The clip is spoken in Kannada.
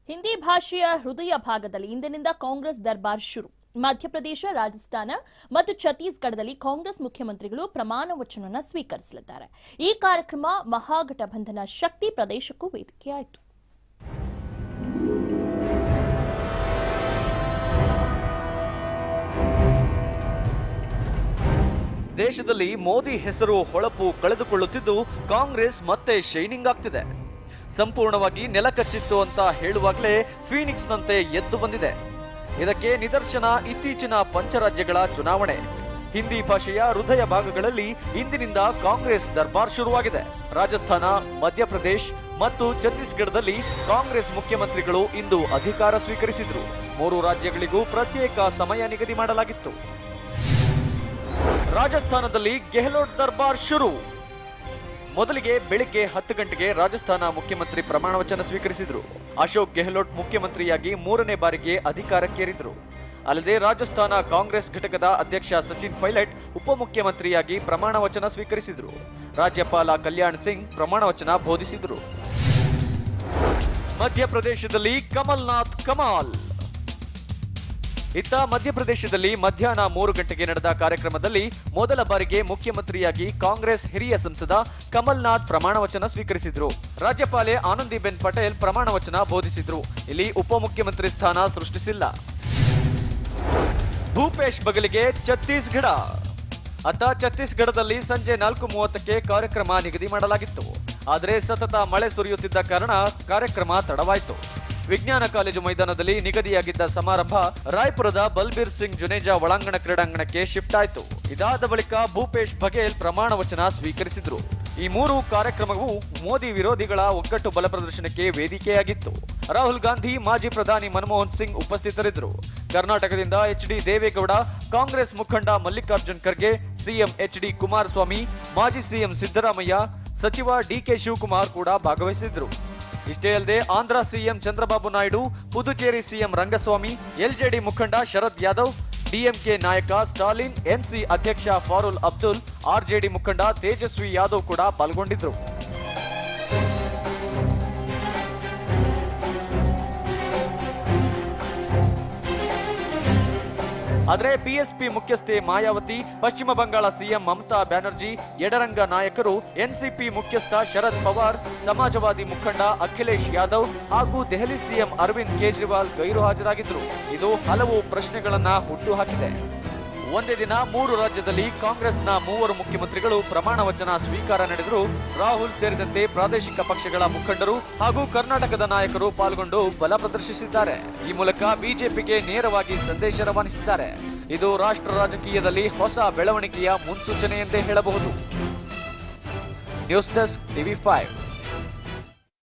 ಹಿಂದಿ ಭಾಷೆಯ ಹೃದಯ ಭಾಗದಲ್ಲಿ ಇಂದಿನಿಂದ ಕಾಂಗ್ರೆಸ್ ದರ್ಬಾರ್ ಶುರು ಮಧ್ಯಪ್ರದೇಶ ರಾಜಸ್ಥಾನ ಮತ್ತು ಛತ್ತೀಸ್ಗಢದಲ್ಲಿ ಕಾಂಗ್ರೆಸ್ ಮುಖ್ಯಮಂತ್ರಿಗಳು ಪ್ರಮಾಣ ವಚನವನ್ನು ಸ್ವೀಕರಿಸಲಿದ್ದಾರೆ ಈ ಕಾರ್ಯಕ್ರಮ ಮಹಾಗಠಬಂಧನ ಶಕ್ತಿ ಪ್ರದೇಶಕ್ಕೂ ವೇದಿಕೆಯಾಯಿತು ದೇಶದಲ್ಲಿ ಮೋದಿ ಹೆಸರು ಹೊಳಪು ಕಳೆದುಕೊಳ್ಳುತ್ತಿದ್ದು ಕಾಂಗ್ರೆಸ್ ಮತ್ತೆ ಶೈನಿಂಗ್ ಆಗ್ತಿದೆ ಸಂಪೂರ್ಣವಾಗಿ ನೆಲಕಚ್ಚಿತ್ತು ಅಂತ ಹೇಳುವಾಗಲೇ ಫೀನಿಕ್ಸ್ನಂತೆ ಎದ್ದು ಬಂದಿದೆ ಇದಕ್ಕೆ ನಿದರ್ಶನ ಇತ್ತೀಚಿನ ಪಂಚರಾಜ್ಯಗಳ ಚುನಾವಣೆ ಹಿಂದಿ ಭಾಷೆಯ ಹೃದಯ ಭಾಗಗಳಲ್ಲಿ ಇಂದಿನಿಂದ ಕಾಂಗ್ರೆಸ್ ದರ್ಬಾರ್ ಶುರುವಾಗಿದೆ ರಾಜಸ್ಥಾನ ಮಧ್ಯಪ್ರದೇಶ್ ಮತ್ತು ಛತ್ತೀಸ್ಗಢದಲ್ಲಿ ಕಾಂಗ್ರೆಸ್ ಮುಖ್ಯಮಂತ್ರಿಗಳು ಇಂದು ಅಧಿಕಾರ ಸ್ವೀಕರಿಸಿದ್ರು ಮೂರು ರಾಜ್ಯಗಳಿಗೂ ಪ್ರತ್ಯೇಕ ಸಮಯ ನಿಗದಿ ಮಾಡಲಾಗಿತ್ತು ರಾಜಸ್ಥಾನದಲ್ಲಿ ಗೆಹ್ಲೋಟ್ ದರ್ಬಾರ್ ಶುರು ಮೊದಲಿಗೆ ಬೆಳಿಗ್ಗೆ ಹತ್ತು ಗಂಟೆಗೆ ರಾಜಸ್ಥಾನ ಮುಖ್ಯಮಂತ್ರಿ ಪ್ರಮಾಣ ವಚನ ಸ್ವೀಕರಿಸಿದ್ರು ಅಶೋಕ್ ಗೆಹ್ಲೋಟ್ ಮುಖ್ಯಮಂತ್ರಿಯಾಗಿ ಮೂರನೇ ಬಾರಿಗೆ ಅಧಿಕಾರಕ್ಕೇರಿದ್ರು ಅಲ್ಲದೆ ರಾಜಸ್ಥಾನ ಕಾಂಗ್ರೆಸ್ ಘಟಕದ ಅಧ್ಯಕ್ಷ ಸಚಿನ್ ಪೈಲಟ್ ಉಪಮುಖ್ಯಮಂತ್ರಿಯಾಗಿ ಪ್ರಮಾಣ ವಚನ ಸ್ವೀಕರಿಸಿದ್ರು ರಾಜ್ಯಪಾಲ ಕಲ್ಯಾಣ್ ಸಿಂಗ್ ಪ್ರಮಾಣ ವಚನ ಬೋಧಿಸಿದ್ರು ಮಧ್ಯಪ್ರದೇಶದಲ್ಲಿ ಕಮಲ್ನಾಥ್ ಕಮಾಲ್ ಇತ್ತ ಮಧ್ಯಪ್ರದೇಶದಲ್ಲಿ ಮಧ್ಯಾಹ್ನ ಮೂರು ಗಂಟೆಗೆ ನಡೆದ ಕಾರ್ಯಕ್ರಮದಲ್ಲಿ ಮೊದಲ ಬಾರಿಗೆ ಮುಖ್ಯಮಂತ್ರಿಯಾಗಿ ಕಾಂಗ್ರೆಸ್ ಹಿರಿಯ ಸಂಸದ ಕಮಲ್ನಾಥ್ ಪ್ರಮಾಣ ವಚನ ಸ್ವೀಕರಿಸಿದ್ರು ರಾಜ್ಯಪಾಲೆ ಆನಂದಿಬೆನ್ ಪಟೇಲ್ ಪ್ರಮಾಣ ವಚನ ಬೋಧಿಸಿದ್ರು ಇಲ್ಲಿ ಉಪಮುಖ್ಯಮಂತ್ರಿ ಸ್ಥಾನ ಸೃಷ್ಟಿಸಿಲ್ಲ ಭೂಪೇಶ್ ಬಗಲಿಗೆ ಛತ್ತೀಸ್ಗಢ ಅತ್ತ ಛತ್ತೀಸ್ಗಢದಲ್ಲಿ ಸಂಜೆ ನಾಲ್ಕು ಮೂವತ್ತಕ್ಕೆ ಕಾರ್ಯಕ್ರಮ ನಿಗದಿ ಮಾಡಲಾಗಿತ್ತು ಆದರೆ ಸತತ ಮಳೆ ಸುರಿಯುತ್ತಿದ್ದ ಕಾರಣ ಕಾರ್ಯಕ್ರಮ ತಡವಾಯಿತು ವಿಜ್ಞಾನ ಕಾಲೇಜು ಮೈದಾನದಲ್ಲಿ ನಿಗದಿಯಾಗಿದ್ದ ಸಮಾರಂಭ ರಾಯ್ಪುರದ ಬಲ್ಬೀರ್ ಸಿಂಗ್ ಜುನೇಜಾ ಒಳಾಂಗಣ ಕ್ರೀಡಾಂಗಣಕ್ಕೆ ಶಿಫ್ಟ್ ಆಯಿತು ಇದಾದ ಬಳಿಕ ಭೂಪೇಶ್ ಬಘೇಲ್ ಪ್ರಮಾಣ ವಚನ ಸ್ವೀಕರಿಸಿದ್ರು ಈ ಮೂರು ಕಾರ್ಯಕ್ರಮವು ಮೋದಿ ವಿರೋಧಿಗಳ ಒಗ್ಗಟ್ಟು ಬಲ ಪ್ರದರ್ಶನಕ್ಕೆ ವೇದಿಕೆಯಾಗಿತ್ತು ರಾಹುಲ್ ಗಾಂಧಿ ಮಾಜಿ ಪ್ರಧಾನಿ ಮನಮೋಹನ್ ಸಿಂಗ್ ಉಪಸ್ಥಿತರಿದ್ದರು ಕರ್ನಾಟಕದಿಂದ ಎಚ್ ಡಿ ದೇವೇಗೌಡ ಕಾಂಗ್ರೆಸ್ ಮುಖಂಡ Mallikarjun Kharge CM H D Kumaraswamy ಮಾಜಿ ಸಿಎಂ ಸಿದ್ದರಾಮಯ್ಯ ಸಚಿವ ಡಿಕೆ ಶಿವಕುಮಾರ್ ಕೂಡ ಭಾಗವಹಿಸಿದ್ರು ಇಷ್ಟೇ ಅಲ್ಲದೆ Andhra CM Chandrababu Naidu Puducherry CM Rangaswamy LJD ಮುಖಂಡ ಶರದ್ ಯಾದವ್ ಡಿಎಂಕೆ ನಾಯಕ ಸ್ಟಾಲಿನ್ ಎನ್ಸಿ ಅಧ್ಯಕ್ಷ ಫಾರುಲ್ ಅಬ್ದುಲ್ ಆರ್ಜೆಡಿ ಮುಖಂಡ ತೇಜಸ್ವಿ ಯಾದವ್ ಕೂಡ ಪಾಲ್ಗೊಂಡಿದ್ರು ಆದರೆ ಬಿಎಸ್ಪಿ ಮುಖ್ಯಸ್ಥೆ ಮಾಯಾವತಿ ಪಶ್ಚಿಮ ಬಂಗಾಳ ಸಿಎಂ ಮಮತಾ ಬ್ಯಾನರ್ಜಿ ಎಡರಂಗ ನಾಯಕರು ಎನ್ಸಿಪಿ ಮುಖ್ಯಸ್ಥ ಶರದ್ ಪವಾರ್ ಸಮಾಜವಾದಿ ಮುಖಂಡ ಅಖಿಲೇಶ್ ಯಾದವ್ ಹಾಗೂ ದೆಹಲಿ ಸಿಎಂ ಅರವಿಂದ್ ಕೇಜ್ರಿವಾಲ್ ಗೈರು ಹಾಜರಾಗಿದ್ರು ಇದು ಹಲವು ಪ್ರಶ್ನೆಗಳನ್ನ ಹುಟ್ಟುಹಾಕಿದೆ ಒಂದೇ ದಿನ ಮೂರು ರಾಜ್ಯದಲ್ಲಿ ಕಾಂಗ್ರೆಸ್ನ ಮೂವರು ಮುಖ್ಯಮಂತ್ರಿಗಳು ಪ್ರಮಾಣ ವಚನ ಸ್ವೀಕಾರ ನಡೆದರು ರಾಹುಲ್ ಸೇರಿದಂತೆ ಪ್ರಾದೇಶಿಕ ಪಕ್ಷಗಳ ಮುಖಂಡರು ಹಾಗೂ ಕರ್ನಾಟಕದ ನಾಯಕರು ಪಾಲ್ಗೊಂಡು ಬಲ ಪ್ರದರ್ಶಿಸಿದ್ದಾರೆ ಈ ಮೂಲಕ ಬಿಜೆಪಿಗೆ ನೇರವಾಗಿ ಸಂದೇಶ ರವಾನಿಸಿದ್ದಾರೆ ಇದು ರಾಷ್ಟ್ರ ರಾಜಕೀಯದಲ್ಲಿ ಹೊಸ ಬೆಳವಣಿಗೆಯ ಮುನ್ಸೂಚನೆ ಎಂದೇ ಹೇಳಬಹುದು ನ್ಯೂಸ್ ಡೆಸ್ಕ್ ಟಿವಿ ಫೈವ್